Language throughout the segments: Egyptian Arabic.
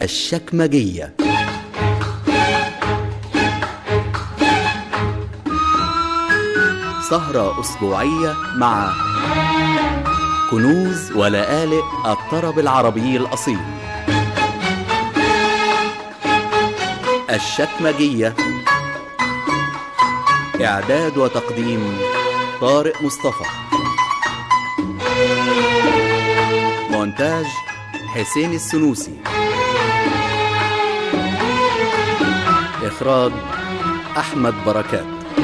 الشكمجية سهرة أسبوعية مع كنوز ولآلئ الطرب العربي الأصيل الشكمجية إعداد وتقديم طارق مصطفى مونتاج حسين السنوسي إخراج أحمد بركات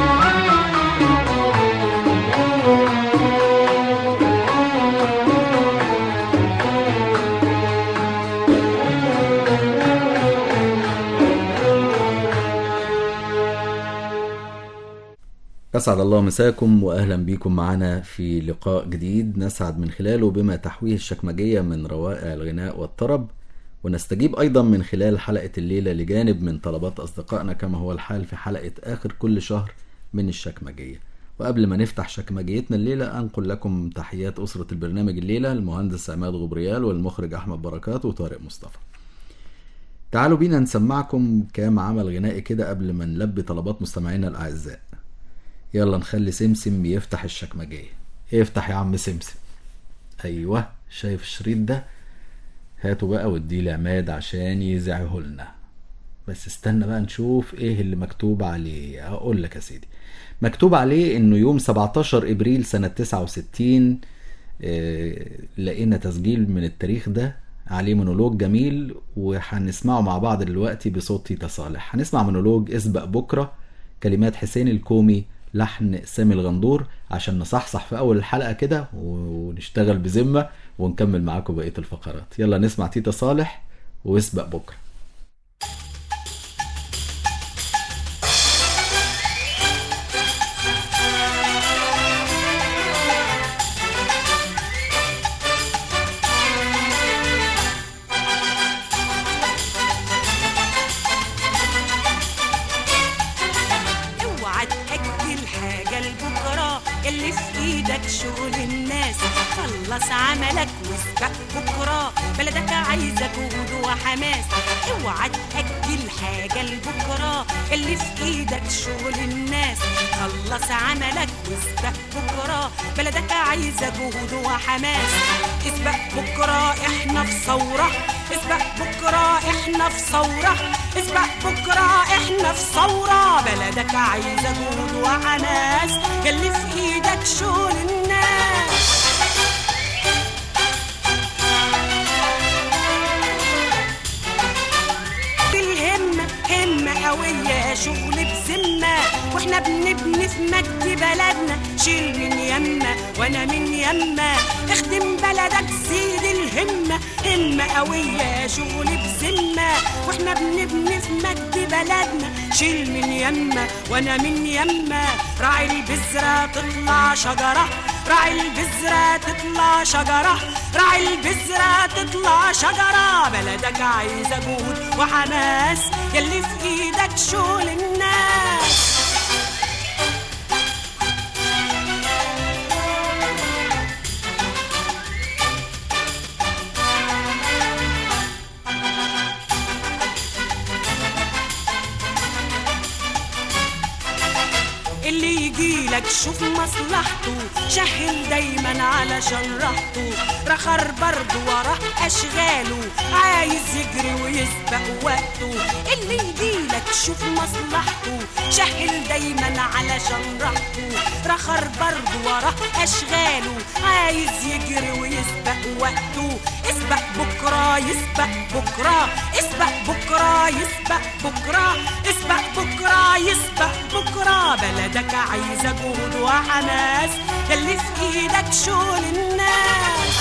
أسعد الله مساكم وأهلا بكم معنا في لقاء جديد نسعد من خلاله بما تحويه الشكمجية من روائع الغناء والطرب ونستجيب أيضا من خلال حلقة الليلة لجانب من طلبات أصدقائنا كما هو الحال في حلقة آخر كل شهر من الشكمجية وقبل ما نفتح شكمجيتنا الليلة أنقل لكم تحيات أسرة البرنامج الليلة المهندس عماد غبريال والمخرج أحمد بركات وطارق مصطفى تعالوا بينا نسمعكم كام عمل غنائي كده قبل ما نلبي طلبات مستمعينا الأعزاء يلا نخلي سمسم يفتح الشكمجية افتح يا عم سمسم ايوه شايف الشريط ده هاته بقى واديه لعماد عشان يذيعه لنا بس استنى بقى نشوف ايه اللي مكتوب عليه اقول لك يا سيدي مكتوب عليه انه يوم 17 ابريل سنة 69 آه لقينا تسجيل من التاريخ ده عليه مونولوج جميل وهنسمعه مع بعض دلوقتي بصوت تيتا صالح هنسمع مونولوج اسبق بكرة كلمات حسين الكومي لحن سامي الغندور عشان نصحصح في اول الحلقه كده ونشتغل بذمه ونكمل معاكم بقيه الفقرات يلا نسمع تيتا صالح واسبق بكره اوعى تأجل حاجة لبكرة اللي في ايدك شغل الناس خلص عملك واسبق بكرة بلدك عايزة جهود وحماس اوعى تأجل حاجة لبكرة اللي في ايدك شغل الناس خلص عملك واسبق بكرة بلدك عايزة جهود وحماس اسبق بكرة احنا في ثورة اسبق بكرة احنا في ثورة اسبق بكرة احنا في ثورة بلدك عايزة جهود وحماس اللي في ايدك شغل الناس بالهمة همة قوية شغل بذمة واحنا بنبني في مجد بلدنا شيل من يمة وانا من يمة اخدم بلدك زيد الهمة همة قوية شغل بذمة واحنا بنبني في مجد بلدنا شيل من يمة وانا من يمة راعي البذرة تطلع شجرة راعي البذرة تطلع شجرة راعي البذرة تطلع شجرة بلدك عايزة جهود وحماس يلي في ايدك شغل الناس اللي يجيلك شوف مصلحته شهل دايما علشان راحته رخر برضه وراه اشغاله عايز يجري ويسبق وقته اللي يجيلك شوف مصلحته شهل دايما علشان راحته رخر برضه وراه اشغاله عايز يجري ويسبق وقته اسبق بكره يسبق بكره اسبق بكره يسبق بكره اسبق بكره يسبق بكره بلدك عايزه جهد وحماس يلي في ايدك شغل الناس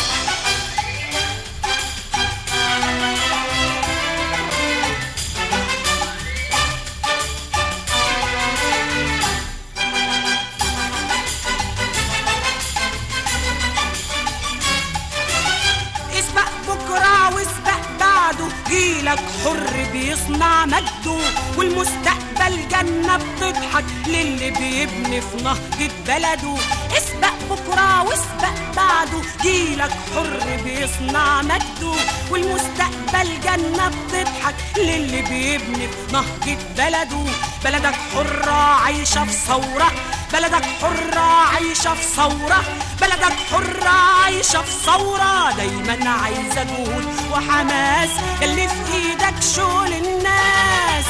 اسبق بكرة واسبق بعده جيلك حر بيصنع مجده والمستقبل والمستقبل جنة بتضحك للي بيبني في نهضة بلده اسبق بكرة واسبق بعده جيلك حر بيصنع مجده والمستقبل جنة بتضحك للي بيبني في نهضة بلده بلدك حرة عايشة في ثورة بلدك حرة عايشة في ثورة بلدك حرة عايشة في ثورة دايما عايزة جهود وحماس اللي في ايدك شغل الناس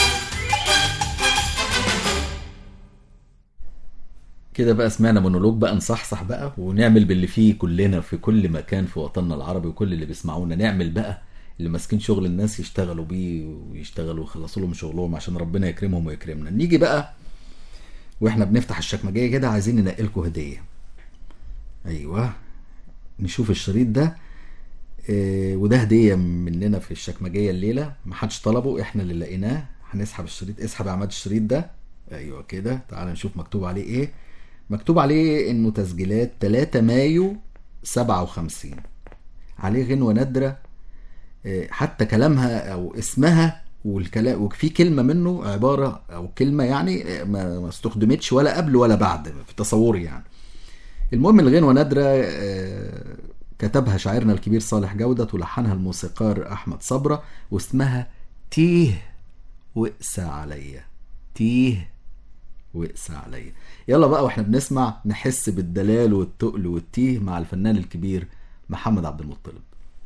كده بقى سمعنا مونولوج بقى نصحصح بقى ونعمل باللي فيه كلنا في كل مكان في وطننا العربي وكل اللي بيسمعونا نعمل بقى اللي ماسكين شغل الناس يشتغلوا بيه ويشتغلوا ويخلصوا لهم شغلهم عشان ربنا يكرمهم ويكرمنا نيجي بقى واحنا بنفتح الشكمجيه كده عايزين ننقلكم هديه ايوه نشوف الشريط ده آه، وده هديه مننا في الشكمجيه الليله محدش طلبه احنا اللي لقيناه هنسحب الشريط اسحب يا عماد الشريط ده ايوه كده تعال نشوف مكتوب عليه ايه مكتوب عليه انه تسجيلات 3 مايو 57 عليه غنوه نادره آه، حتى كلامها او اسمها والكلام وفي كلمه منه عباره او كلمه يعني آه، ما ما استخدمتش ولا قبل ولا بعد في تصوري يعني المهم الغنوه نادره آه، كتبها شاعرنا الكبير صالح جودة ولحنها الموسيقار أحمد صبرة واسمها تيه وقسى عليا تيه وقسى عليا يلا بقى واحنا بنسمع نحس بالدلال والتقل والتيه مع الفنان الكبير محمد عبد المطلب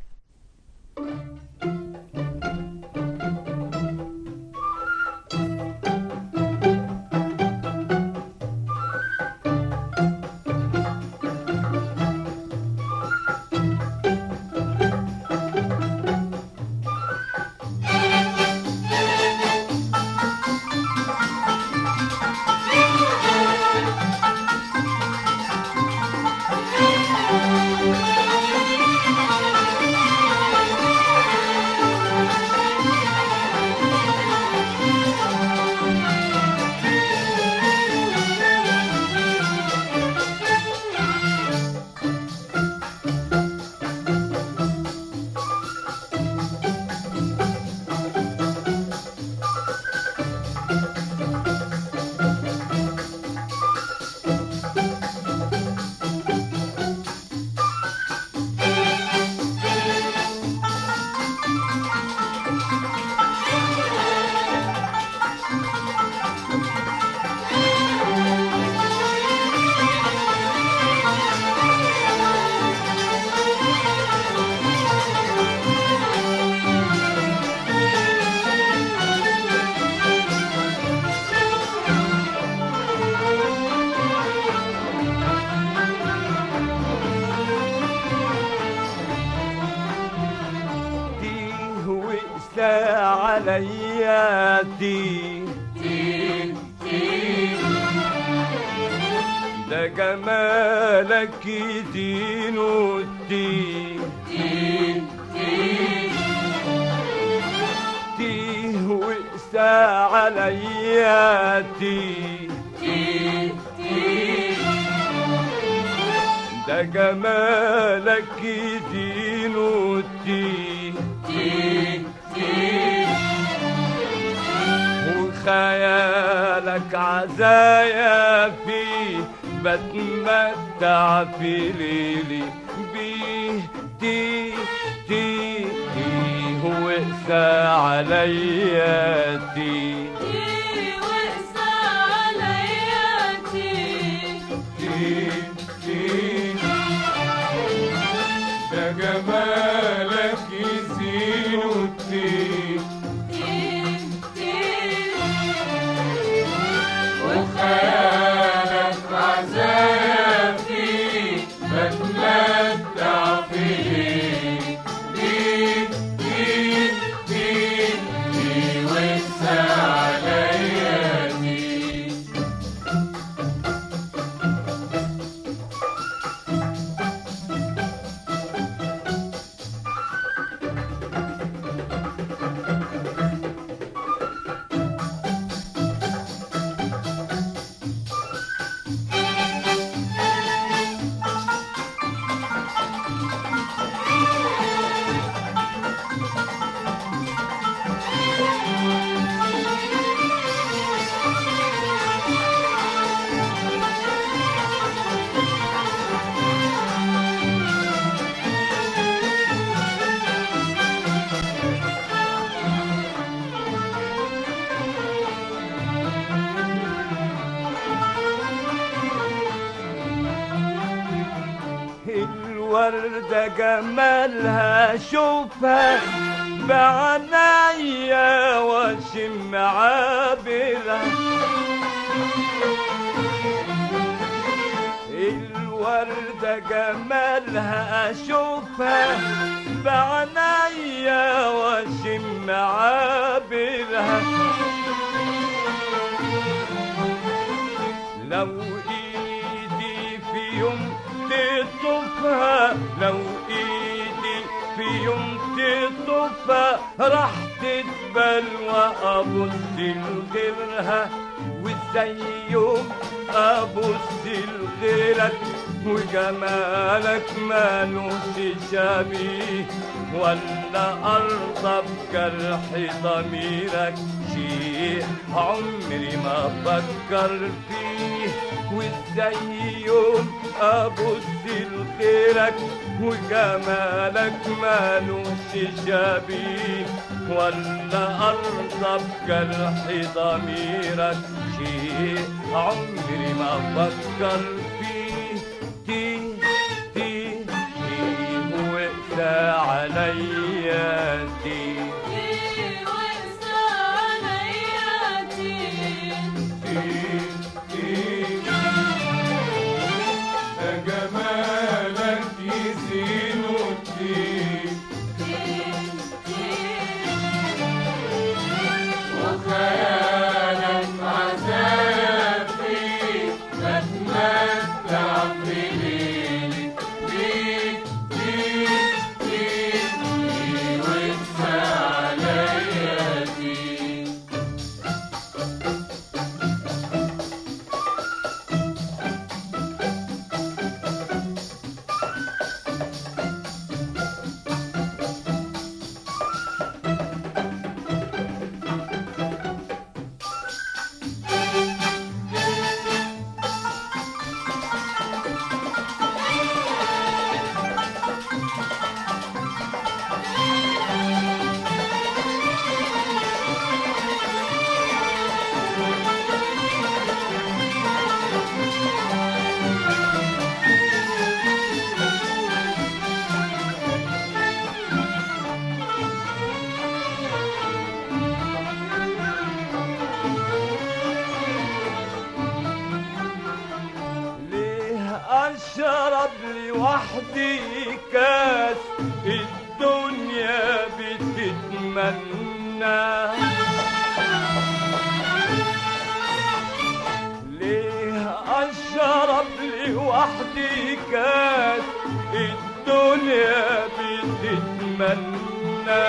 تيه وقسى عليا تيه ده جمالك يدين والتيه تيه وقسى عليا تيه ده جمالك يدين والتيه وخيالك عزايا فيه بتمتع في ليلي بيه تيه تيه تيه وقسى عليا تيه تيه تيه ده جمالك يزين وتيه وخيالك عذاب فيه بتمتع فيه بيه بيه بيه بيه وسع الوردة جمالها شوفها بعنايا واشم عابرها الوردة جمالها أشوفها بعنايا واشم عابرها لو ايدي في يوم تطفها لو ايدي في يوم تطفها راح تدبل وابص لغيرها وازاي يوم ابص لغيرك وجمالك مالوش شبيه ولا ارضى بجرح ضميرك شيء عمري ما فكر فيه وازاي يوم ابص لغيرك وجمالك مالوش شبيه ولا ارضى بجرح ضميرك شيء عمري ما فكر فيه تي تي تي وقسى عليا تي ده جمالك يزين الدين وخيالك عذاب فيك بتمتع بليلك ليك ليك ليك ليك وانسى عليا دي ليه اشرب لوحدي كاس الدنيا بتتمنى ليه اشرب لوحدي كاس الدنيا بتتمنى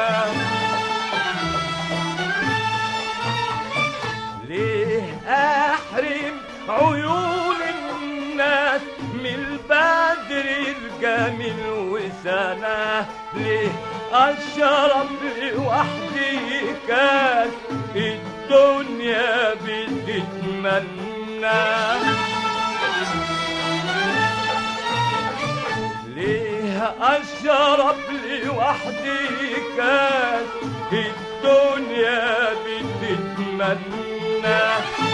ليه احرم عيون الناس من البدر الجميل وسنة ليه اشرب لوحدي كاس الدنيا بتتمنى ليه اشرب لوحدي كاس الدنيا بتتمنى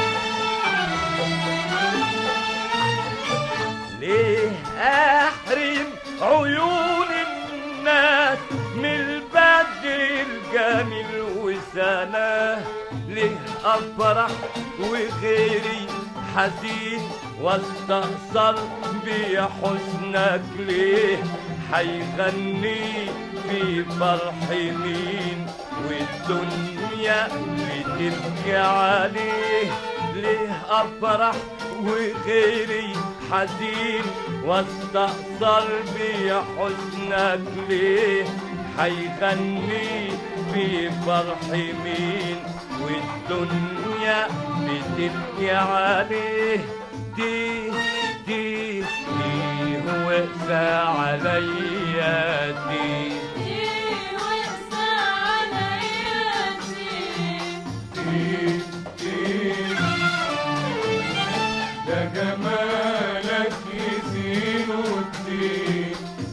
ليه احرم عيون الناس من البدر الجميل وسنة ليه افرح وغيري حزين واستأثر بحزنك ليه حيغني في فرح مين والدنيا بتبكي عليه ليه افرح وغيري حزين واستأثر بحزنك ليه حيغني في فرح مين والدنيا بتبكي عليه دي دي دي هو اقسى عليا دي ده جمالك يزين الدين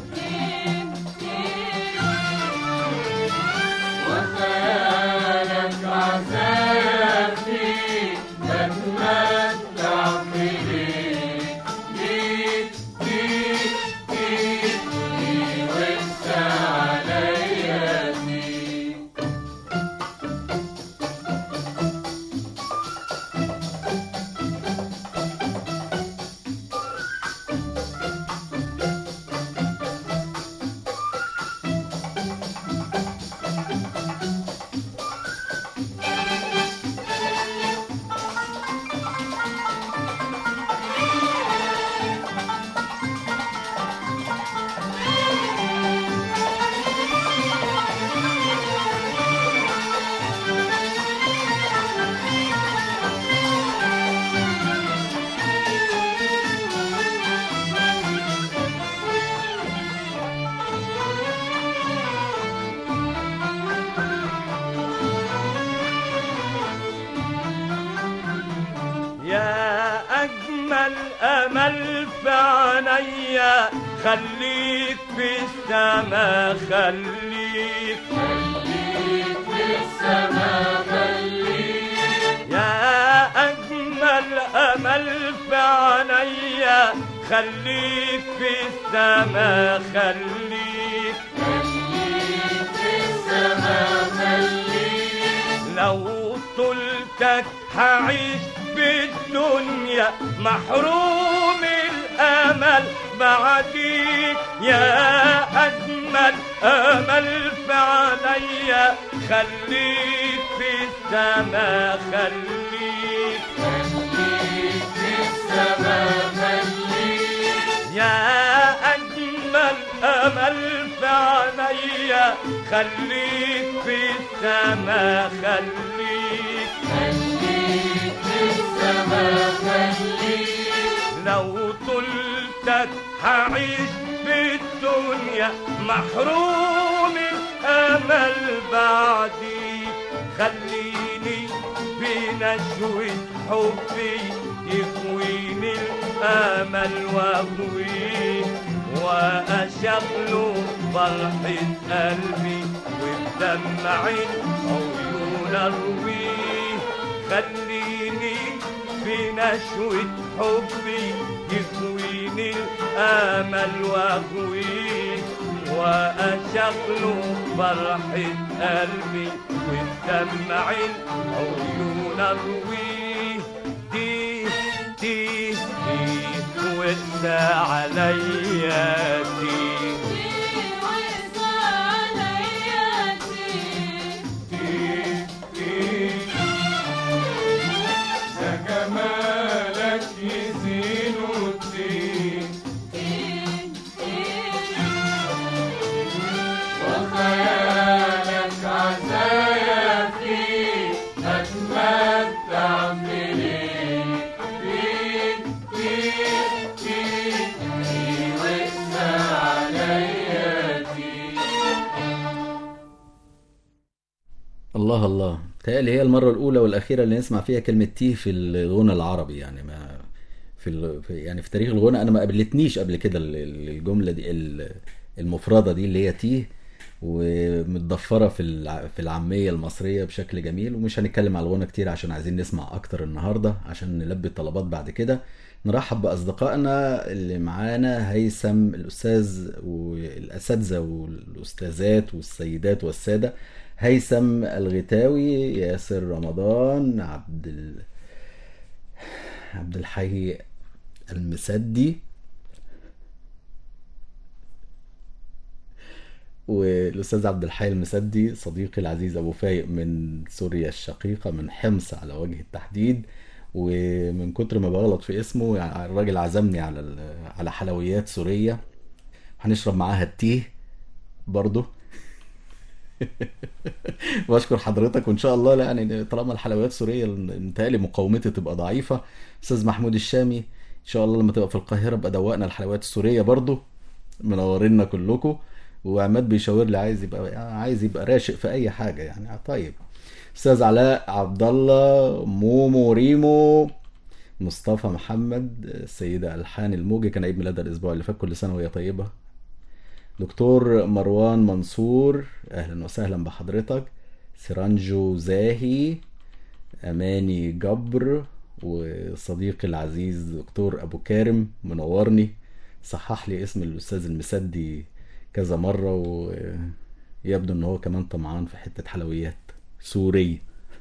وخيالك عذاب فيك بتمتع بليك ليك ليك ليك أجمل أمل في عينيا خليك في السما خليك خليك في السما خليك يا أجمل أمل في عينيا خليك في السما خليك خليك في السما خليك لو طلتك هعيش بالدنيا محروم الامل بعديك يا اجمل امل في عليا خليك في السما خليك خليك في السما خليك يا أجمل أمل في عينيا خليك في السما خليك خليك في السما خليك لو طلتك هعيش بالدنيا محروم الأمل بعديك خليني في نشوة حبي يكويني الأمل وأقويه وأشغله فرحة قلبي وبدمع عيون أرويه خليني في نشوة حبي يكويني الأمل وأقويه وأشغله فرحة قلبي وبدمع عيون أرويه دي دي دي وانت عليا دي فيك فيك ده جمالك يزين وتزين وخيالك عزايا فيك أتمتع بليك فيك فيك فيك في وسع عليا فيك الله الله تهيألي هي المرة الأولى والأخيرة اللي نسمع فيها كلمة تيه في الغنى العربي يعني ما في, ال... في يعني في تاريخ الغنى أنا ما قابلتنيش قبل كده ال- ال- الجملة دي ال- المفردة دي اللي هي تيه ومتضفرة في الع... في العامية المصرية بشكل جميل ومش هنتكلم على الغنى كتير عشان عايزين نسمع أكتر النهاردة عشان نلبي الطلبات بعد كده نرحب بأصدقائنا اللي معانا هيثم الأستاذ والأساتذة والأستاذات والسيدات والسادة هيثم الغتاوي ياسر رمضان عبد ال... عبد الحي المسدي والاستاذ عبد الحي المسدي صديقي العزيز ابو فايق من سوريا الشقيقه من حمص على وجه التحديد ومن كتر ما بغلط في اسمه يعني الراجل عزمني على ال- على حلويات سوريه هنشرب معاها التيه برضه بشكر حضرتك وان شاء الله لا يعني طالما الحلويات سوريه متهيألي مقاومتي تبقى ضعيفه استاذ محمود الشامي ان شاء الله لما تبقى في القاهره بقى دوقنا الحلويات السوريه برضو منورينا كلكم وعماد بيشاور لي عايز يبقى عايز يبقى راشق في اي حاجه يعني طيب استاذ علاء عبد الله مومو ريمو مصطفى محمد السيده الحان الموجي كان عيد ميلادها الاسبوع اللي فات كل سنه وهي طيبه دكتور مروان منصور اهلا وسهلا بحضرتك سيرانجو زاهي اماني جبر وصديقي العزيز دكتور ابو كارم منورني صحح لي اسم الاستاذ المسدي كذا مره ويبدو ان هو كمان طمعان في حته حلويات سوريه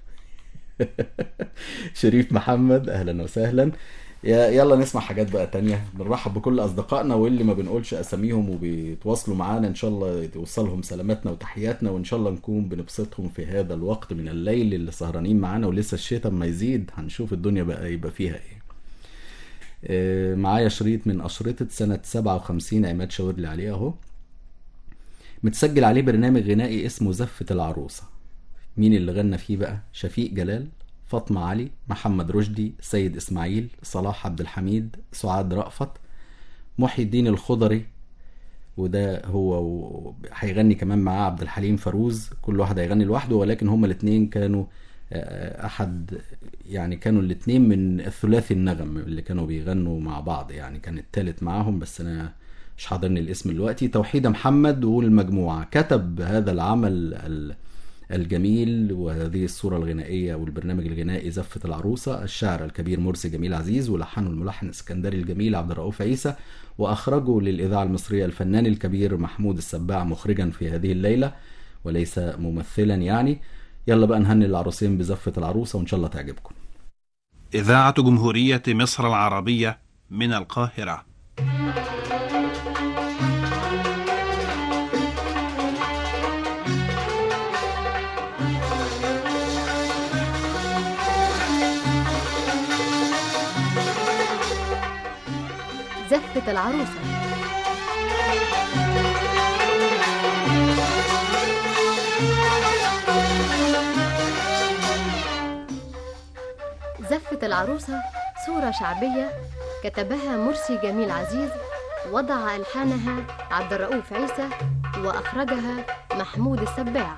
شريف محمد اهلا وسهلا يا- يلا نسمع حاجات بقى تانية بنرحب بكل اصدقائنا واللي ما بنقولش اساميهم وبيتواصلوا معانا ان شاء الله توصلهم سلاماتنا وتحياتنا وان شاء الله نكون بنبسطهم في هذا الوقت من الليل اللي سهرانين معانا ولسه الشتاء ما يزيد هنشوف الدنيا بقى يبقى فيها ايه آه، معايا شريط من أشرطة سنة 57 عماد شاور لي عليه أهو متسجل عليه برنامج غنائي اسمه زفة العروسة مين اللي غنى فيه بقى شفيق جلال فاطمة علي محمد رشدي سيد إسماعيل صلاح عبد الحميد سعاد رأفت محي الدين الخضري وده هو و- هيغني كمان معاه عبد الحليم فاروز كل واحد هيغني لوحده ولكن هما الاتنين كانوا آه، احد يعني كانوا الاثنين من الثلاثي النغم اللي كانوا بيغنوا مع بعض يعني كان التالت معاهم بس انا مش حاضرني الاسم دلوقتي توحيد محمد والمجموعة كتب هذا العمل ال- الجميل وهذه الصورة الغنائية والبرنامج الغنائي زفة العروسة الشاعر الكبير مرسي جميل عزيز ولحنه الملحن الاسكندري الجميل عبد الرؤوف عيسى وأخرجه للإذاعة المصرية الفنان الكبير محمود السباع مخرجا في هذه الليلة وليس ممثلا يعني يلا بقى نهني العروسين بزفة العروسة وإن شاء الله تعجبكم إذاعة جمهورية مصر العربية من القاهرة زفة العروسة زفة العروسة صورة شعبية كتبها مرسي جميل عزيز وضع ألحانها عبد الرؤوف عيسى وأخرجها محمود السباع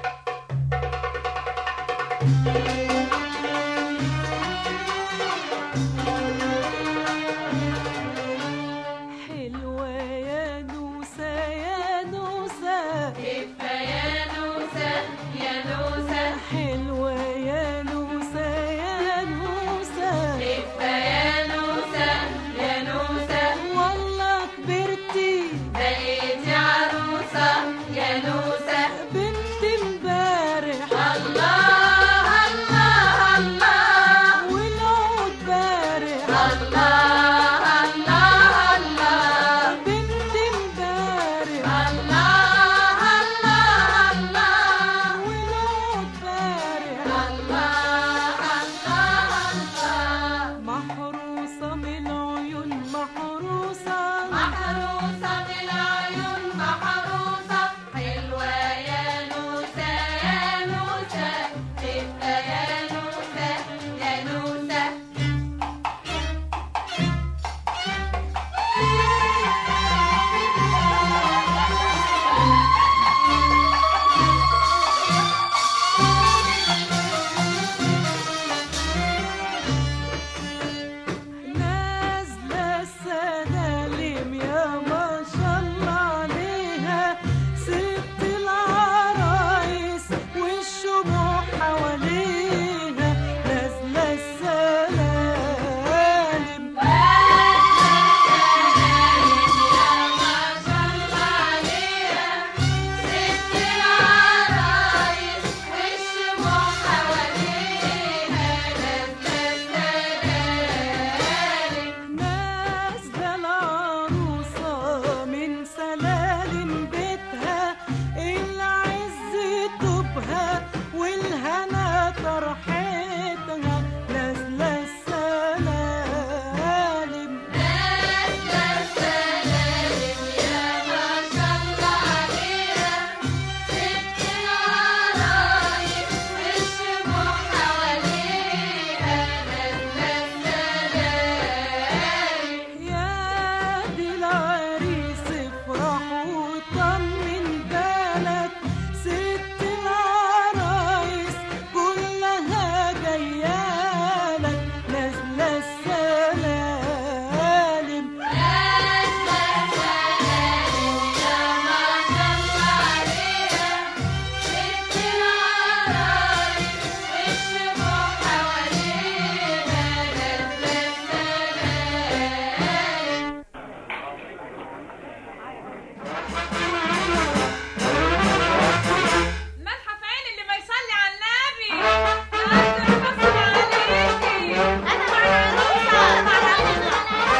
حلوة يا نوسة يا نوسة يا نوسة يا نوسة حلوة يا نوسة يا نوسة لفة يا نوسة يا نوسة والله كبرتي بقيتي عروسة يا نوسة بنت امبارح الله الله الله والعود بارح الله الله الله بنت امبارح الله الله الله والعود بارح الله الله الله محروسة من العيون محروسة محروسة بالعيون محروسة حلوة يا نوسة يا نوسة خفة يا نوسة يا نوسة نازلة السلالم يا ما شاء الله عليها ست العرايس والشموع حواليها نازلة السلالم ما شاء الله عليها ست العرايس والشموع حواليها نازلة السلالم نازلة العروسة من سلالم بيتها العز طوبها والهنا طرحتها نازلة السلالم نازلة السلالم يا ما شاء الله عليها ست العرايس والشموع حواليها نازلة السلالم يا دي العريس افرح وطمن بالك ست العرايس كلها جيالك نازلة السلالم نازلة السلالم يا ما شاء الله عليها ست العرايس والشموع حواليها نازلة السلالم ملحف عين اللي ما يصلي على النبي أنا بصلي عليكي أنا مع العروسة مع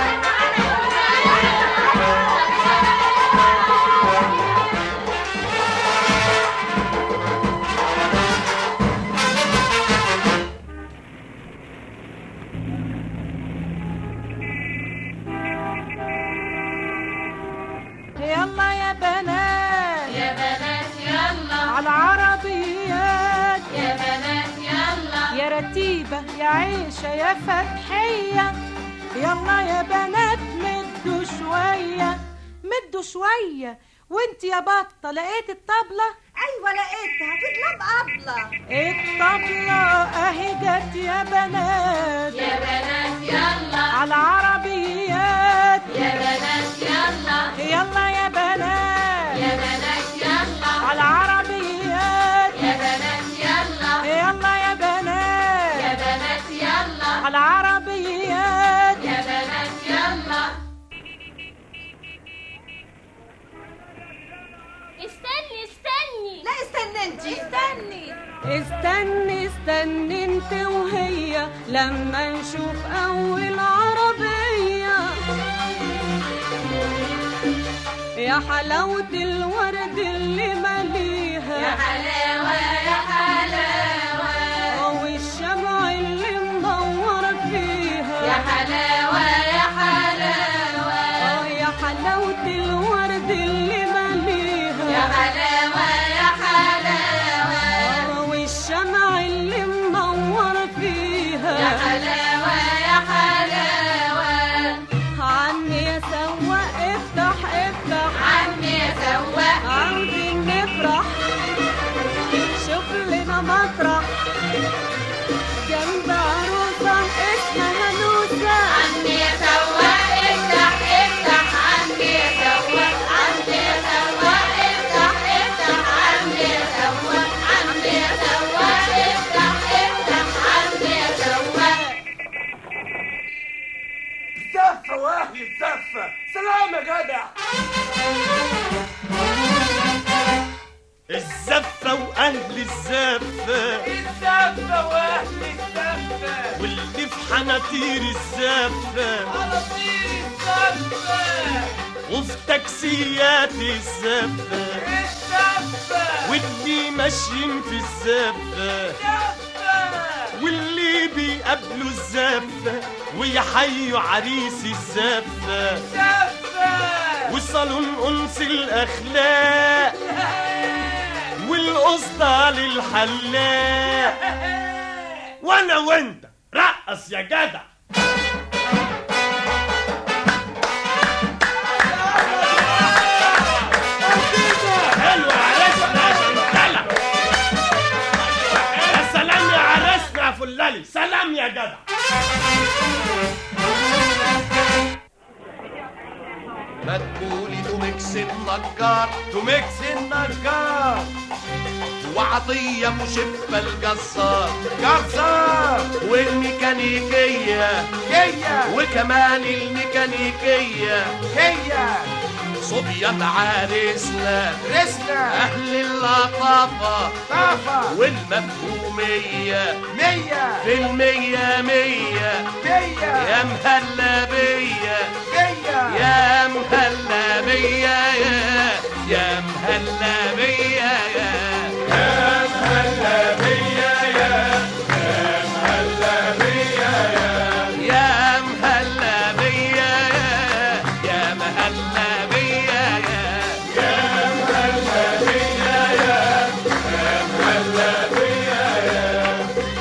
يلا يا بنات يا بنات يلا على العربيات يا بنات يلا يا رتيبة يا عيشة يا فتحية يلا يا بنات مدوا شوية مدوا شوية وانت يا بطة لقيت الطبلة ايوه لقيتها في دولاب ابله الطبلة اهي جت يا بنات يا بنات يلا على العربيات يا بنات يلا يلا يا بنات يا بنات يلا على العربيات يا بنات يلا يلا يا يا بنات بنات يلا على العربيات يا بنات يلا استني استني لا استنى انت استني استني استني انت وهي لما نشوف اول عربية يا حلاوة الورد اللي مليها يا حلاوة يا حلاوة والشمع اللي مدور فيها يا حلاوة يا حلاوة آه يا حلاوة الورد اللي مليها يا حلاوة يا حلاوة آه والشمع اللي منور فيها يا حلاوة يا حلاوة عمي يا سواق افتح افتح عمي يا سواق عاوزين نفرح شوف لنا مطرح جنب عروسة اسمها نوسة عمي يا سواق افتح افتح عمي يا سواق عمي يا سواق افتح افتح عمي يا سواق عمي يا سواق افتح افتح عمي يا سواق الزفة واهلي الزفة سلام يا جدع الزفة وأهل الزفة الزفة واهلي الزفة واللي في حناطير الزفة على طير الزفة وفي تاكسيات الزفة الزفة واللي ماشيين في الزفة الزفة واللي بيقابلوا الزفة ويحيوا عريس الزفة الزفة وصالون أنس الأخلاق والقصة للحلاق وأنا وأنت رقص يا جدع حلو عرسنا يا بنتلة يا سلام يا عرسنا يا فلالي سلام يا جدع ما تقولي توميكس النجار توميكس النجار وعطية مشفة الجزار جزار والميكانيكية هي وكمان الميكانيكية هي صبيان عريسنا رسنا أهل اللطافة طافة والمفهومية مية في المية مية مية يا مهلا بيا مية يا مهلا بيا يا يا مهلا بيا يا يا مهلا بيا يا يا مهلا بيا يا يا مهلا بيا يا يا مهلا بيا يا يا مهلا بيا يا يا مهلا بيا يا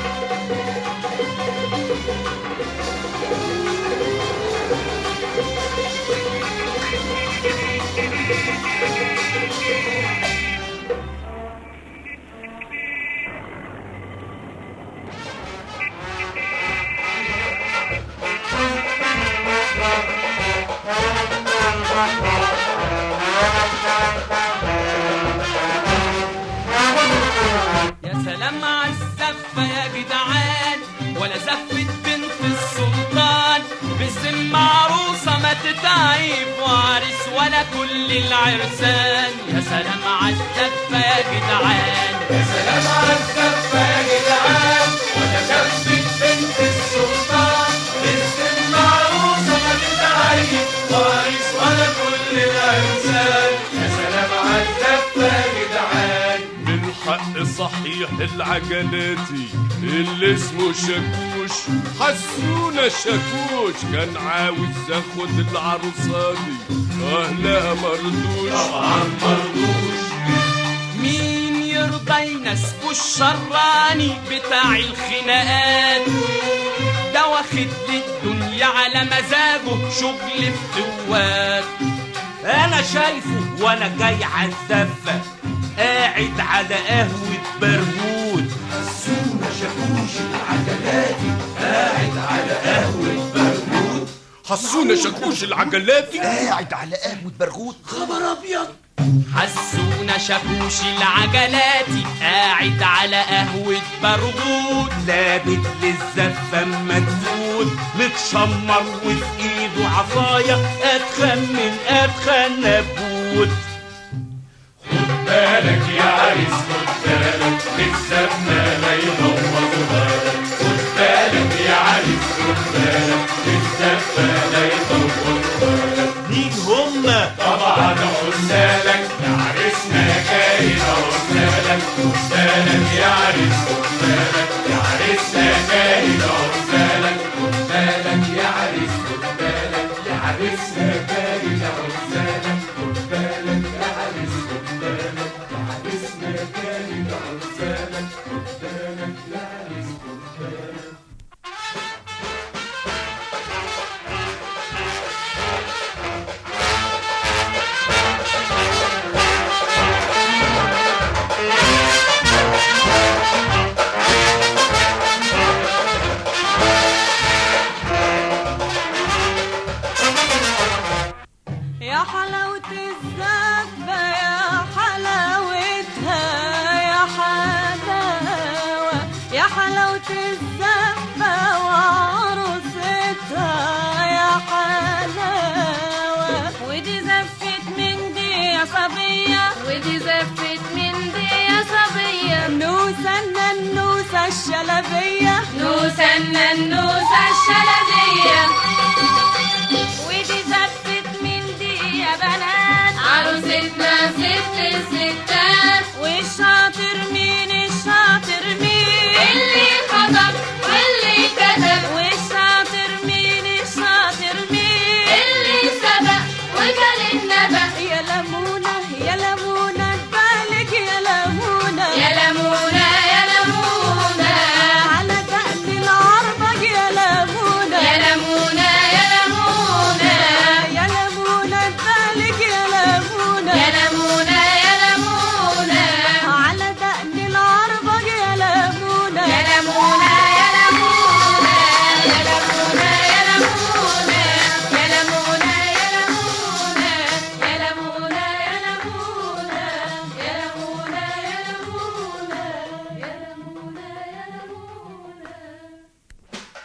يا سلام على الزفة يا جدعان ولا زفة بنت السلطان باسم عروسة ما تتعيب وعريس ولا كل العرسان يا سلام على الزفة يا جدعان يا سلام على الزفة يا جدعان ولا زفة بنت السلطان باسم عروسة ما تتعيب وعريس ولا كل الأنسان يا سلام على الزفة يا جدعان من حق صحيح العجلاتي اللي اسمه شاكوش حسونا شاكوش كان عاوز ياخد العروساني اهلها مرضوش طبعا مرضوش مين يرضى ينسبه الشراني بتاع الخناقات ده واخد للدنيا على مزاجه شغل فتوات انا شايفه وانا جاي على الزفه قاعد على قهوة برغوت حسونا شاكوش العجلاتي قاعد على قهوة برغوت حسونا شاكوش العجلاتي قاعد على قهوة برغوت خبر أبيض حسونا شاكوش العجلاتي قاعد على قهوة برغوت لابت للزفة مدفون متشمر وفي ايده عصاية اتخن من اتخن نبوت بالك يا عريس خد بالك الزبنة لا يبوظ بالك خد بالك يا عريس خد بالك الزبنة لا يبوظ بالك مين هما؟ طبعا عزالك يا عريسنا كاين عزالك خد بالك يا عريس خد بالك يا عريسنا كاين عزالك خد بالك يا عريس خد بالك يا عريسنا كاين عزالك خد بالك يا عريس خد بالك يا عريسنا كاين عزالك خد بالك يا عريس خد بالك يا حلاوة الزفة يا حلاوتها يا حلاوة يا حلاوة الزفة وعروستها يا حلاوة ودي زفت من دي يا صبية ودي زفت من دي يا صبية نوسة النوسة الشلبية نوسة النوسة الشلبية ودي زفت من دي يا بنات عروستنا ست الستات والشاطر مين الشاطر مين اللي خطب واللي كتب والشاطر مين الشاطر مين اللي سبق وكل النبأ يا لمونة يا لمونة بالك يا لمونة يا لمونة يا لمونة على دقن العربج يا لمونة يا لمونة يا لمونة يا لمونة بالك يا لمونة يا لمونة يا لمونة على دقن العربج يا لمونة يا لمونة يا لمونة يا لمونة يا لمونة يا لمونة يا لمونة يا لمونة يا لمونة يا لمونة يا لمونة يا لمونة يا لمونة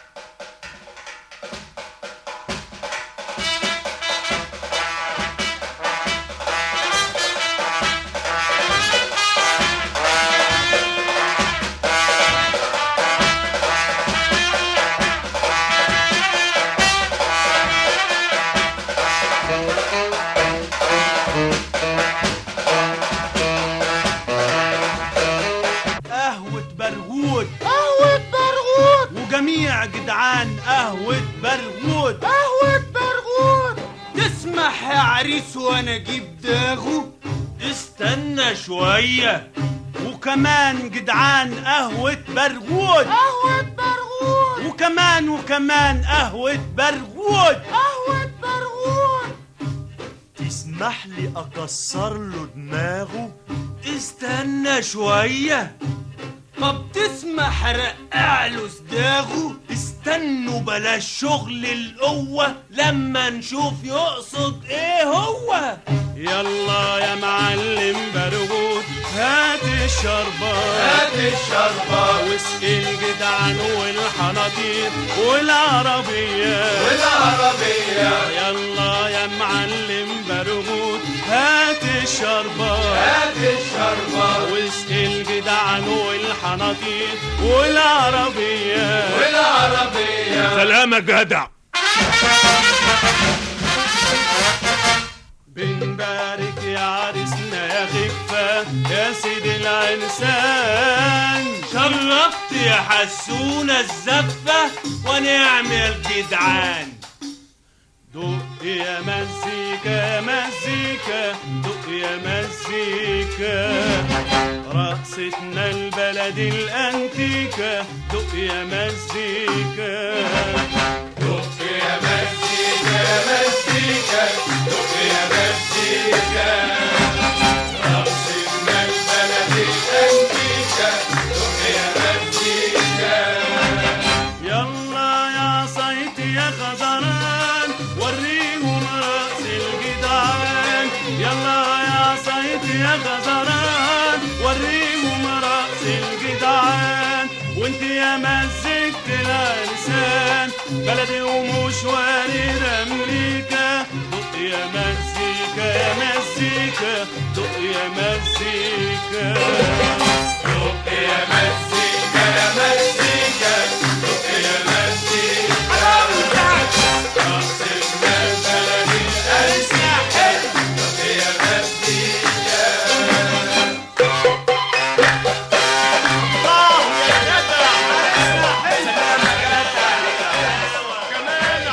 قهوة برغوت قهوة برغوت وجميع جدعان قهوة برغوت قهوة برغوت تسمح يا عريس وانا اجيب داغو استنى شوية وكمان جدعان قهوة برغوت قهوة برغوت وكمان وكمان قهوة برغوت قهوة برغوت تسمح لي اكسر له دماغه استنى شوية طب تسمح رقع له صداغه استنوا بلاش شغل القوة لما نشوف يقصد ايه هو يلا يا معلم برغوت هات الشربات هات الشربات واسقي الجدعان والحناطير والعربيات والعربية يلا يا معلم برغوت هات الشربات هات الشربات واسقي الجدعان والحناطير والعربيات والعربية سلامة جدع بنبارك يا عريسنا يا خفة يا سيدي العنسان شرفت يا حسونة الزفة ونعمل جدعان دق يا مزيكا مزيكا دق يا مزيكا رقصتنا البلد الانتيكا دق يا مزيكا دق يا مزيكا مزيكا دق يا مزيكا رقصتنا يا خزران وريهم راس الجدعان يلا يا صيد يا خزران وريهم راس الجدعان وانت يا مزجت الانسان بلدي ومشواري رمليكا دق يا مزيكا يا مزيكا دق يا مزيكا دق يا مزيكا يا مزيكا دق يا مزيكا رقصنا بلدي الأرساحل دق يا مزيكا الله يا جدع سلام يا جدع كمان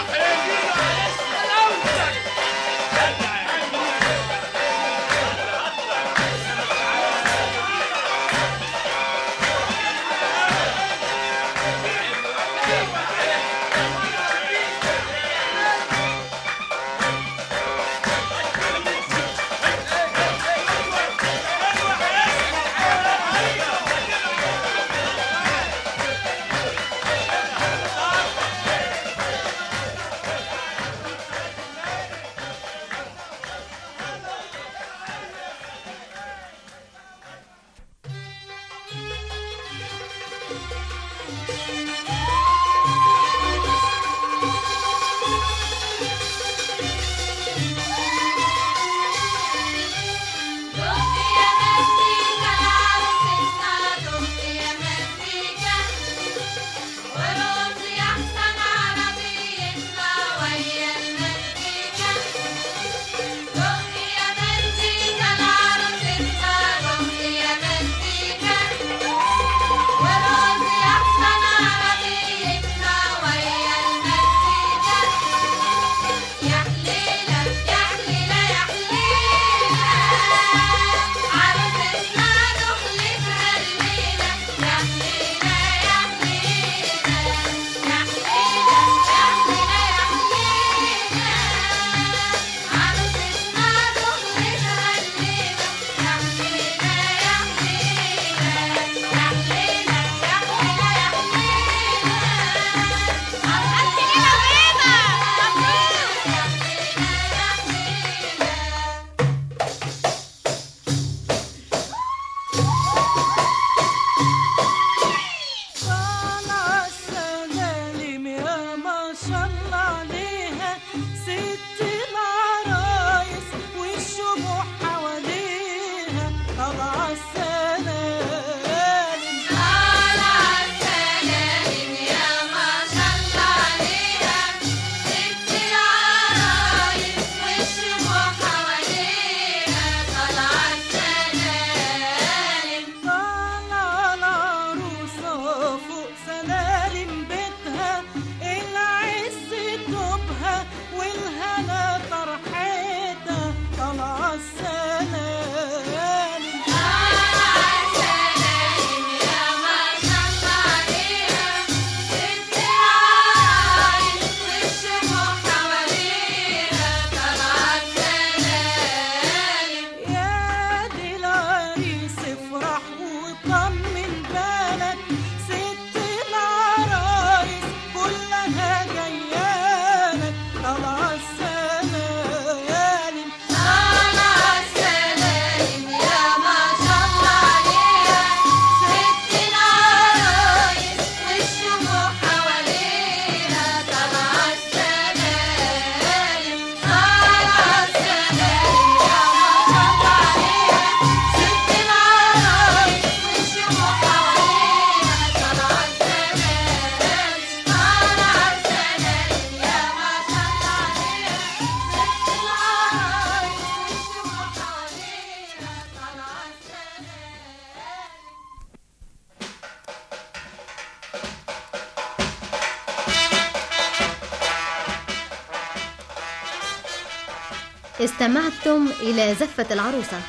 استمعتم إلى زفة العروسة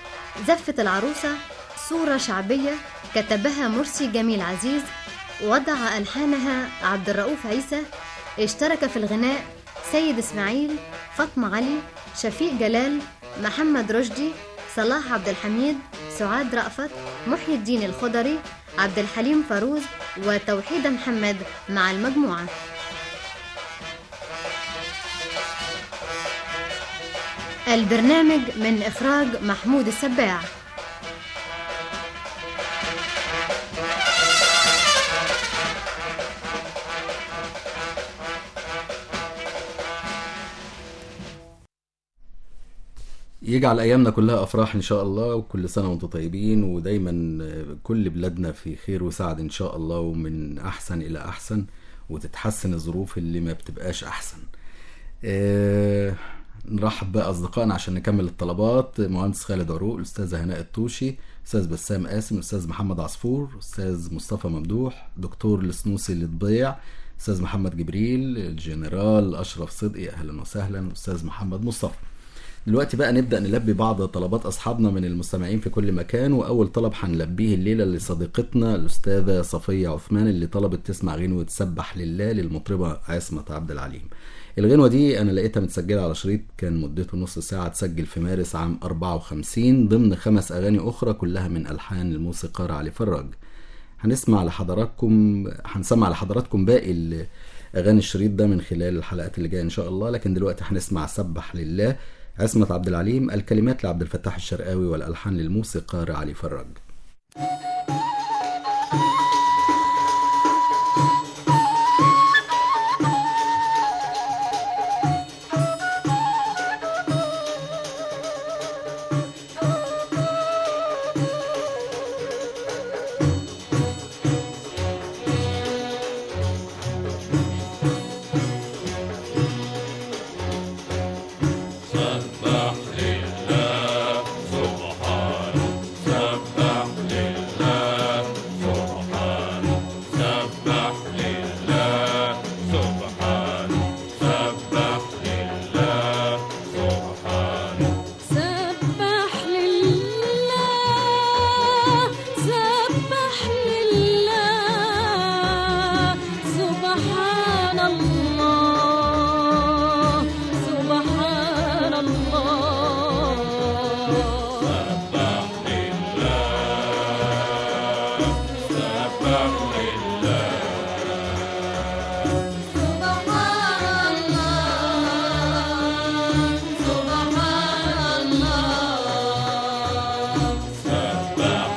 زفة العروسة صورة شعبية كتبها مرسي جميل عزيز وضع ألحانها عبد الرؤوف عيسى اشترك في الغناء سيد إسماعيل فاطمة علي شفيق جلال محمد رشدي صلاح عبد الحميد سعاد رأفت محي الدين الخضري عبد الحليم فاروز وتوحيد محمد مع المجموعة البرنامج من إخراج محمود السباع يجعل ايامنا كلها افراح ان شاء الله وكل سنه وانتم طيبين ودايما كل بلادنا في خير وسعد ان شاء الله ومن احسن الى احسن وتتحسن الظروف اللي ما بتبقاش احسن آه، نرحب باصدقائنا عشان نكمل الطلبات مهندس خالد عروق الاستاذه هناء الطوشي استاذ بسام قاسم استاذ محمد عصفور استاذ مصطفى ممدوح دكتور السنوسي للضيع استاذ محمد جبريل الجنرال اشرف صدقي اهلا وسهلا استاذ محمد مصطفى دلوقتي بقى نبدأ نلبي بعض طلبات أصحابنا من المستمعين في كل مكان وأول طلب هنلبيه الليلة لصديقتنا الأستاذة صفية عثمان اللي طلبت تسمع غنوة سبح لله للمطربة عصمة عبد العليم الغنوة دي أنا لقيتها متسجلة على شريط كان مدته نص ساعة تسجل في مارس عام 54 ضمن خمس أغاني أخرى كلها من ألحان الموسيقار علي فراج هنسمع لحضراتكم هنسمع لحضراتكم باقي ال- أغاني الشريط ده من خلال الحلقات اللي جاية إن شاء الله لكن دلوقتي هنسمع سبح لله عصمة عبد العليم الكلمات لعبد الفتاح الشرقاوي والألحان للموسيقار علي فراج سبح لله سبحانه سبح لله سبحانه سبح لله سبحانه سبح لله سبحانه سبح لله سبح لله سبحان الله سبحان الله سبح لله سبح لله سبحان الله سبحان الله سبح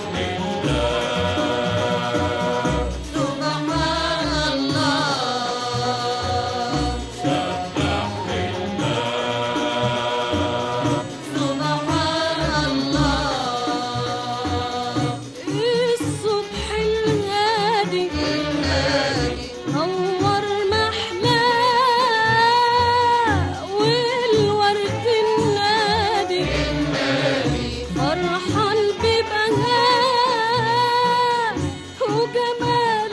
لله سبحان الله سبح لله سبحان الله الصبح الهادي نور محلاه والورد النادي فرحان ببهاه وجمال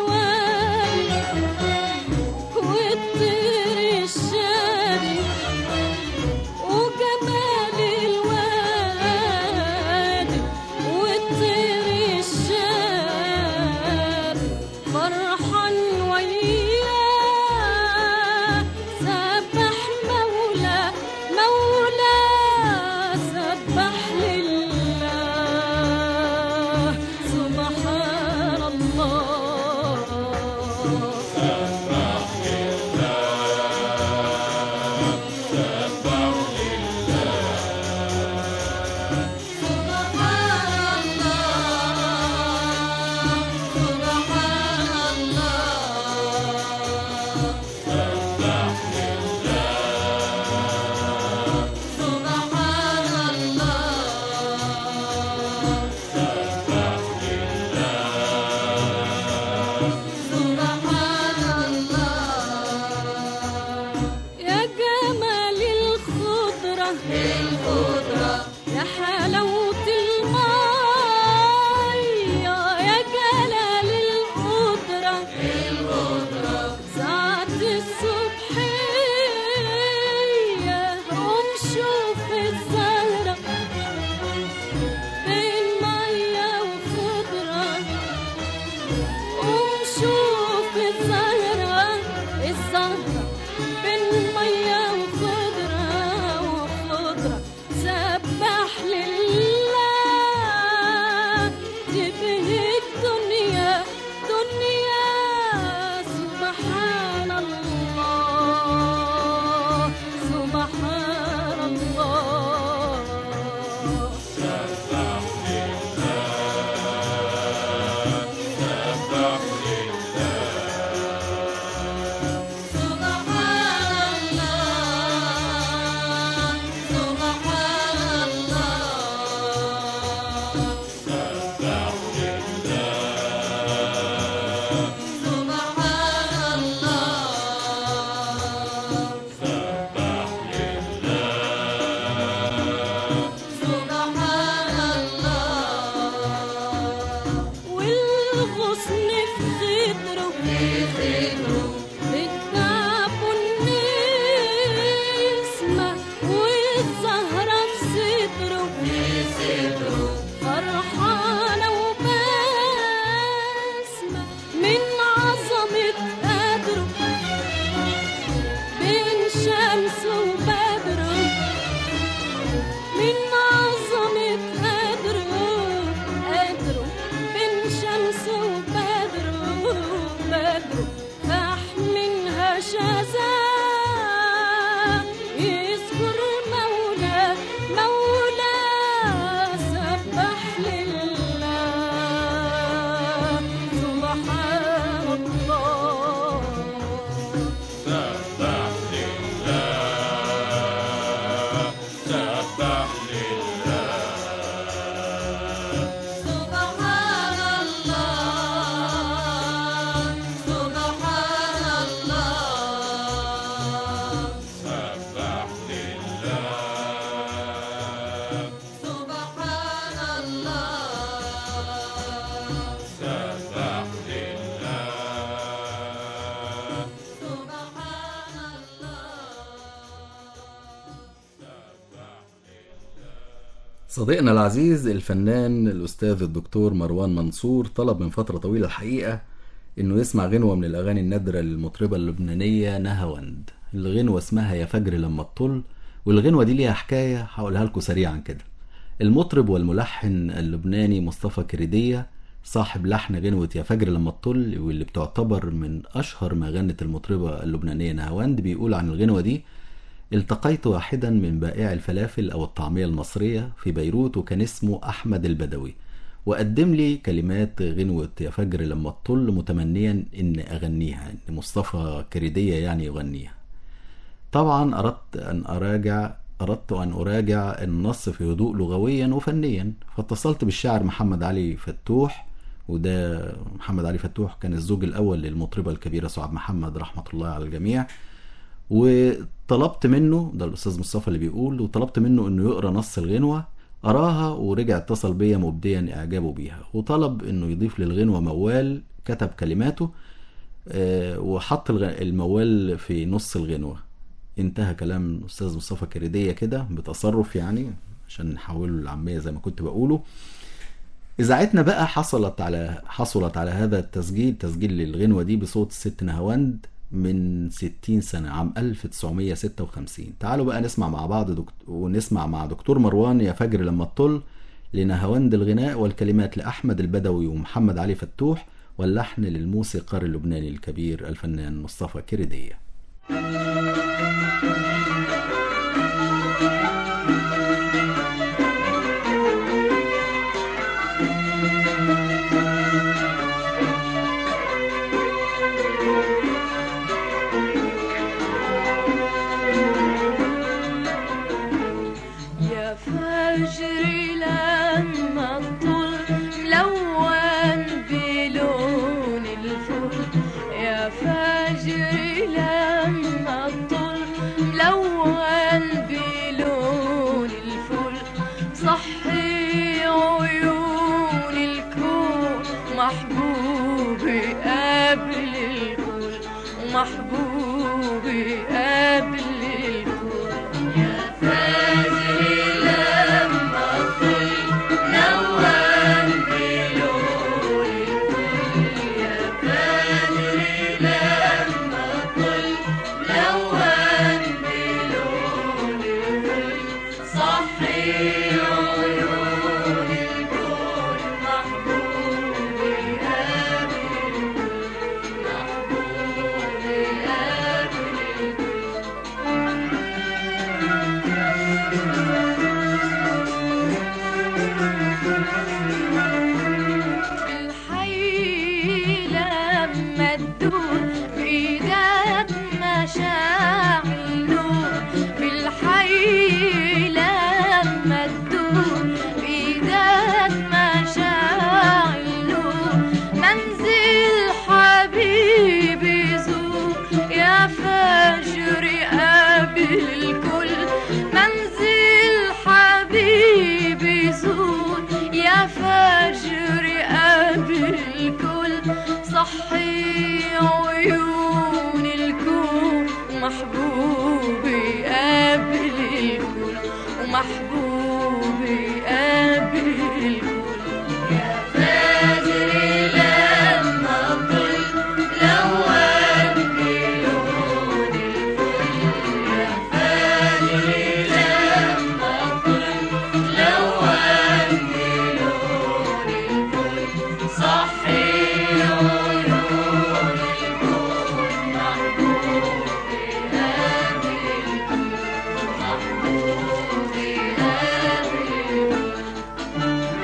الوادي والطير الشادي وجمال الوادي والطير الشادي فرحان وياه سبح مولا مولا سبح لله سبحان الله سبح لله سبح سبحان الله سبحان الله سبح لله سبحان الله سبح لله سبحان الله يا جمال الخضرة الخضرة يا حلاوة المية يا جلال القدرة القدرة ساعة الصبحية قوم شوف الزهرة بين مية وخضرة قوم شوف الزهرة الزهرة بين مية وخضرة وخضرة سبح لله صديقنا العزيز الفنان الأستاذ الدكتور مروان منصور طلب من فترة طويلة الحقيقة إنه يسمع غنوة من الأغاني النادرة للمطربة اللبنانية نهاوند الغنوة اسمها يا فجر لما تطل والغنوة دي ليها حكاية هقولها لكم سريعا كده المطرب والملحن اللبناني مصطفى كريدية صاحب لحن غنوة يا فجر لما تطل واللي بتعتبر من أشهر ما غنت المطربة اللبنانية نهاوند بيقول عن الغنوة دي التقيت واحدا من بائع الفلافل أو الطعمية المصرية في بيروت وكان اسمه أحمد البدوي وقدم لي كلمات غنوة يا فجر لما تطل متمنيا إن أغنيها إن مصطفى كريدية يعني يغنيها طبعا أردت أن أراجع أردت أن أراجع النص في هدوء لغويا وفنيا فاتصلت بالشاعر محمد علي فتوح وده محمد علي فتوح كان الزوج الأول للمطربة الكبيرة سعاد محمد رحمة الله على الجميع وطلبت منه ده الأستاذ مصطفى اللي بيقول وطلبت منه إنه يقرأ نص الغنوة قراها ورجع اتصل بيا مبديا إعجابه بيها وطلب إنه يضيف للغنوة موال كتب كلماته آه، وحط الغ- الموال في نص الغنوة انتهى كلام الاستاذ مصطفى كريديه كده بتصرف يعني عشان نحوله للعاميه زي ما كنت بقوله اذاعتنا بقى حصلت على حصلت على هذا التسجيل تسجيل للغنوه دي بصوت الست نهاوند من 60 سنه عام 1956 تعالوا بقى نسمع مع بعض دكت... ونسمع مع دكتور مروان يا فجر لما تطل لنهاوند الغناء والكلمات لاحمد البدوي ومحمد علي فتوح واللحن للموسيقار اللبناني الكبير الفنان مصطفى كريديه يا فجري لما الطل ملون بلون الفل يا فجري لما الطل ملون بلون الفل صحي عيون الكون محبوبي قبل الكل ومحبوبي قبل الكل يا فجري لما الطل نور بلون الكل يا فجري لما الطل نور بلون الكل صحي عيون الكون محبوبي قبل الكل محبوبي قبل الكل بالحي لما تدور بإيدك مشاعل نور بالحي لما تدور بإيدك مشاعل نور منزل حبيبي زور يا فجر قبل الكل منزل حبيبي زور يا فجر قبل الكل صحي عيون الكون ومحبوبي قبل الكل ومحبوبي قبل الكل يا فجر لما الظل لون بلون الفل يا فجر لما الظل لون بلون الفل صحي عيون الكون محبوبي قبل الكل محبوبي قبل الكل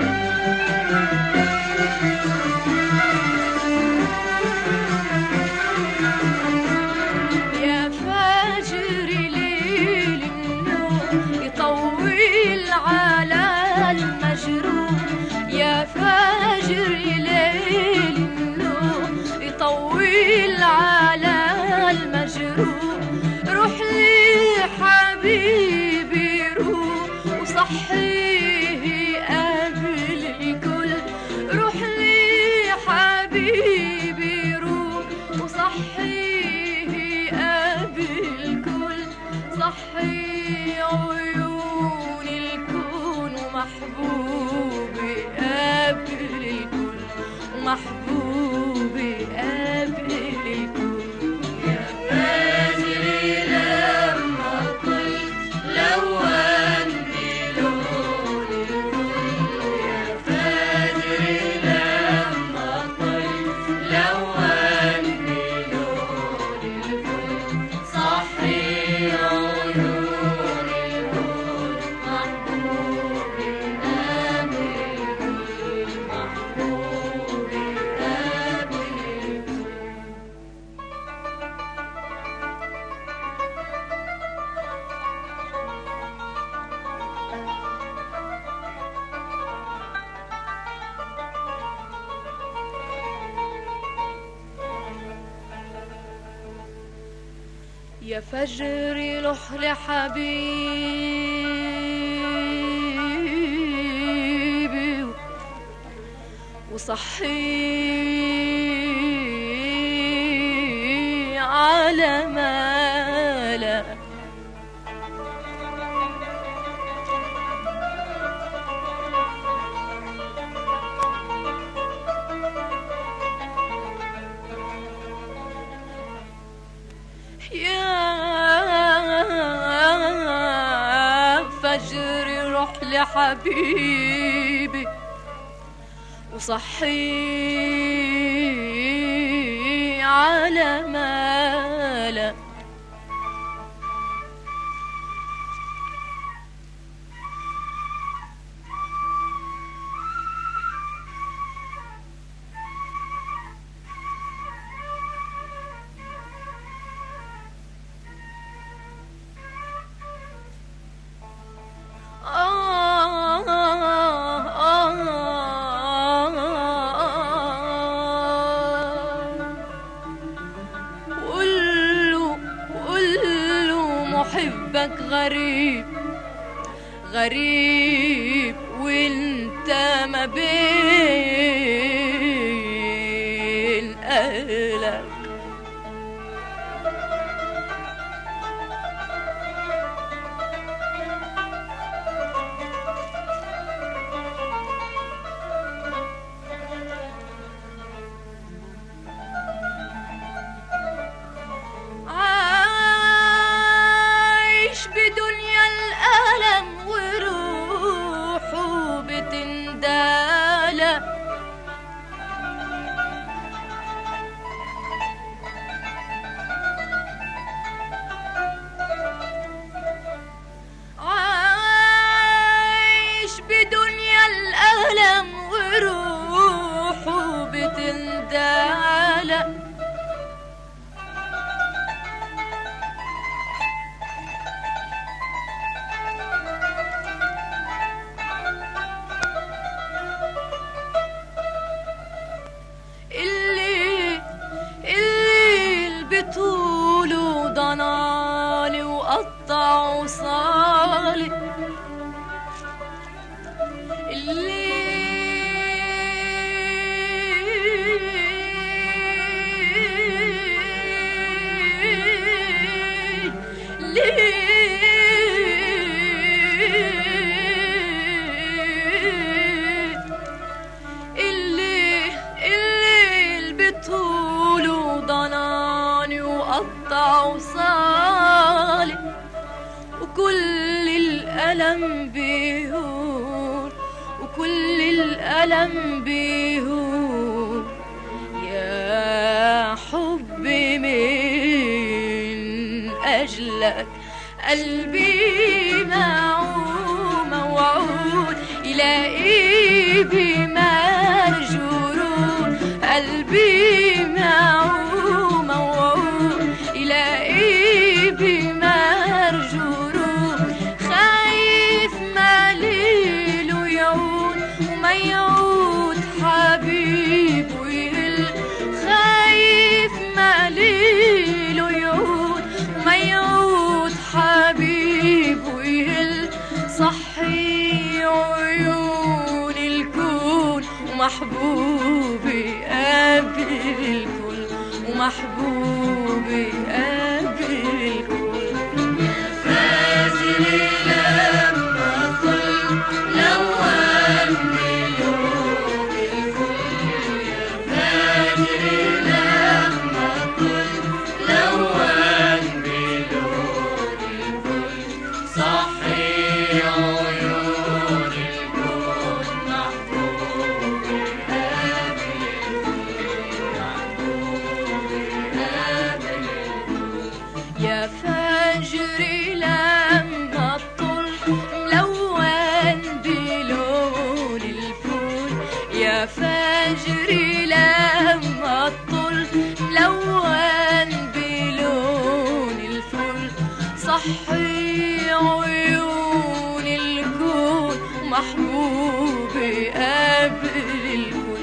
يا فجر ليل النور يطول على المجروح يا فجر ليل النور يطول على المجروح روح لي حبيبي روح وصحيه قبل الكل روح لي حبيبي روح وصحيه قبل الكل صحي عيون الكون ومحبوبي ومحبوبي قبل الكل ومحبوبي قبل الكل يا فاجري لما طلت لون بلون الكل يا فاجري لما طلت لون بلون الكل صحي عيون الكل محبوبي قبل الكل محبوبي قبل الكل يا فجر لح لحبيبي وصحي على مالا يا فجر روح لحبيبي وصحي على مالا قوله قوله محبك غريب غريب وانت ما بين اهلك عايش بدنيا الألم وروحه بتندالة عايش بدنيا الألم وروحه بتندالة اللي اللي بطوله ضنالي وقطع وصالي اللي اللي اللي بطوله ضناني وقطع وصالي وكل الألم بيهون وكل الألم بيهون يا حبي من أجلك قلبي معه موعود يلاقي بمرجورون قلبي معه موعود يلاقي بمرجورون خايف ما ليله يعود وما يعود حبيبه يهل خايف ما ليله يعود وما يعود حبيبه يهل صحي عيون الكون ومحبوبي قبل الكل ومحبوبي قبل الكل يا فازلي لما طل لو زي عيون الكون محبوبي قبل الكل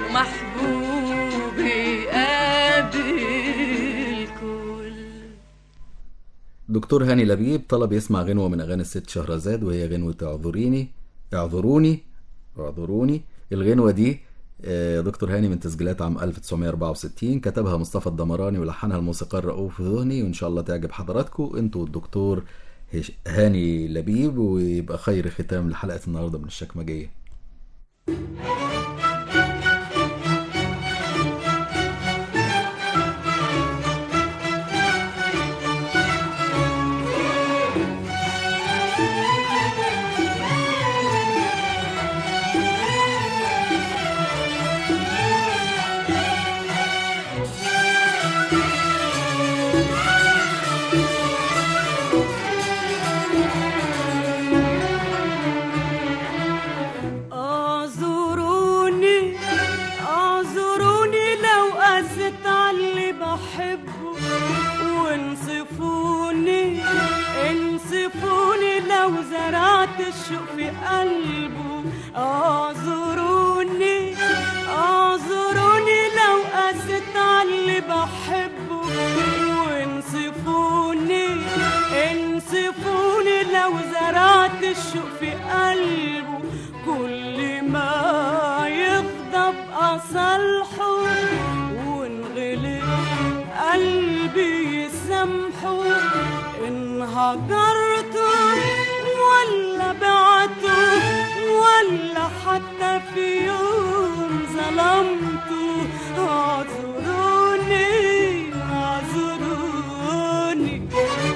محبوبي قبل الكل دكتور هاني لبيب طلب يسمع غنوة من أغاني الست شهرزاد وهي غنوة اعذريني اعذروني اعذروني الغنوة دي آه، دكتور هاني من تسجيلات عام 1964 كتبها مصطفى الدمراني ولحنها الموسيقار رؤوف ذهني وإن شاء الله تعجب حضراتكم انتوا والدكتور هش- هاني لبيب ويبقى خير ختام لحلقة النهاردة من الشكمجية اعذروني اعذروني لو قست على اللي بحبه وانصفوني انصفوني لو زرعت الشوق في قلبه اعذروني اعذروني لو قست على اللي بحبه وانصفوني انصفوني لو زرعت الشوق في قلبه كل ما يغضب أصالحه وانغلب قلبي يسامحه إن هجرته ولا بعته ولا حتى في يوم ظلمته اعذروني اعذروني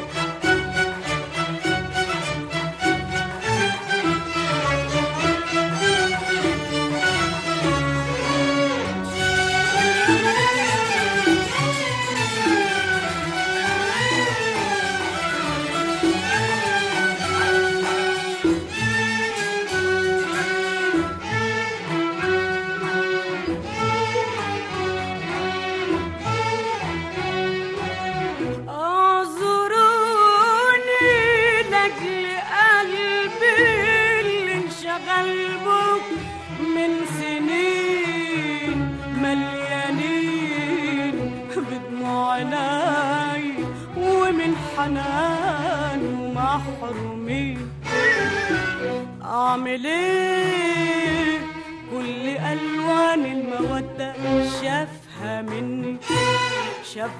اعذروني لاجل قلبي اللي انشغل بك من سنين مليانين بدموع عيني ومن حنان ومحرومين اعمل ايه كل الوان الموده شافها مني شاف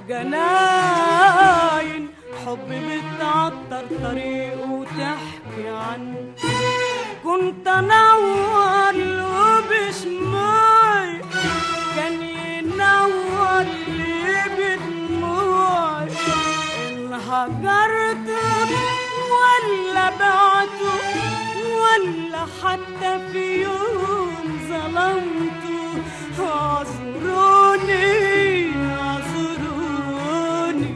جناين حب بتعطر طريقه وتحكي عني كنت انور له بشموعي كان ينور لي بدموعي ان هجرته ولا بعته ولا حتى في يوم ظلمته اعذروني اعذروني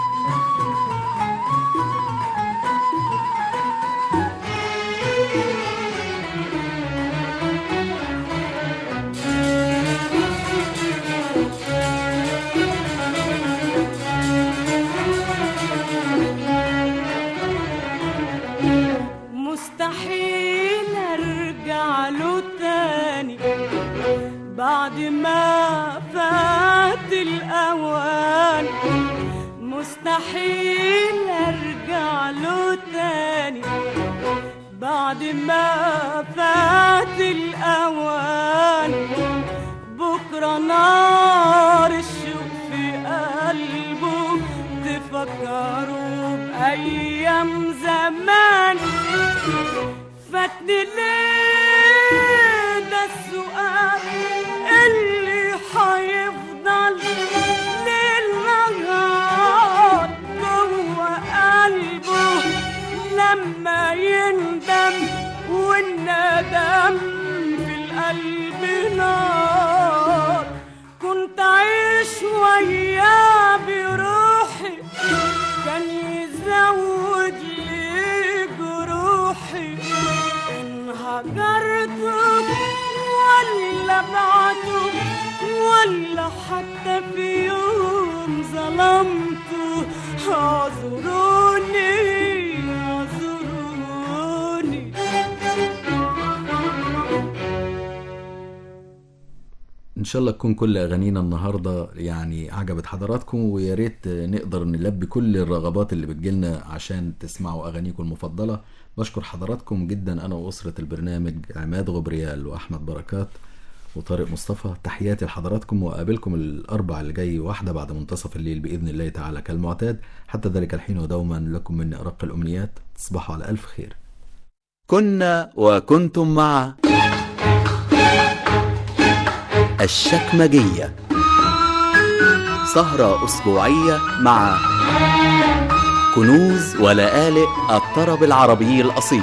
مستحيل ارجع له تاني بعد ما فات الاوان مستحيل ارجع له تاني بعد ما فات الاوان بكره نار الشوق في قلبه تفكروا بايام زمان فاتني ليه ده السؤال اللي حيفضل للنهار جوه قلبه لما يندم والندم في القلب نار كنت عايش وياه بروحي كان يزود لي جروحي ان هجرته ولا بعته ولا حتى في يوم ظلمته اعذروني شاء الله تكون كل اغانينا النهارده يعني عجبت حضراتكم ويا ريت نقدر نلبي كل الرغبات اللي بتجيلنا عشان تسمعوا اغانيكم المفضله بشكر حضراتكم جدا انا واسره البرنامج عماد غبريال واحمد بركات وطارق مصطفى تحياتي لحضراتكم واقابلكم الاربع اللي جاي واحده بعد منتصف الليل باذن الله تعالى كالمعتاد حتى ذلك الحين ودوما لكم مني ارق الامنيات تصبحوا على الف خير كنا وكنتم مع الشكمجية سهرة أسبوعية مع كنوز ولآلئ الطرب العربي الأصيل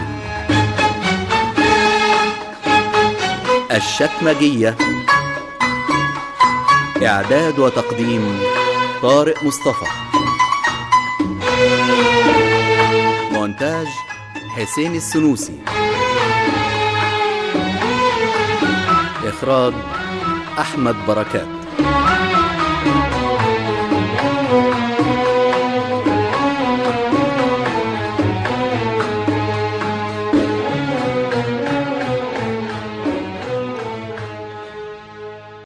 الشكمجية إعداد وتقديم طارق مصطفى مونتاج حسين السنوسي إخراج أحمد بركات